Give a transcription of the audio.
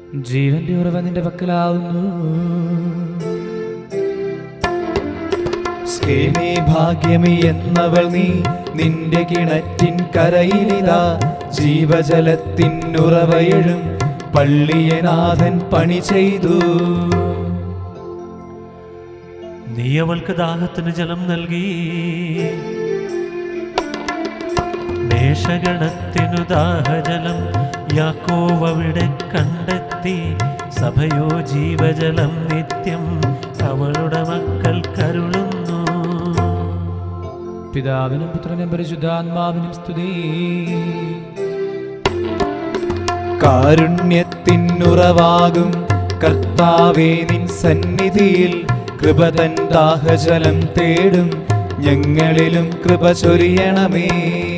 ജീവന്റെ ഉറവ നിന്റെ പക്കലാവുന്നു സ്കേമേ ഭാഗ്യമേ എന്നവൾ നീ നിന്റെ കിണറ്റിൻ കരയിലിതാ ജീവജലത്തിൻ ഉറവയഴും പള്ളിയനാഥൻ പണി ചെയ്തു നീ അവൾക്ക് ദാഹത്തിന് ജലം നൽകി മേഷഗണത്തിനു ദാഹജലം യാക്കോവ് അവിടെ കണ്ടെത്തി സഭയോ ജീവജലം നിത്യം അവളുടെ മക്കൾ കരുളുന്നു പിതാവിനും പുത്രനും പരിശുദ്ധാത്മാവിനും സ്തുതി കാരുണ്യത്തിനുറവാകും കർത്താവേ നിൻ സന്നിധിയിൽ കൃപ തൻ ദാഹജലം തേടും ഞങ്ങളിലും കൃപ ചൊരിയണമേ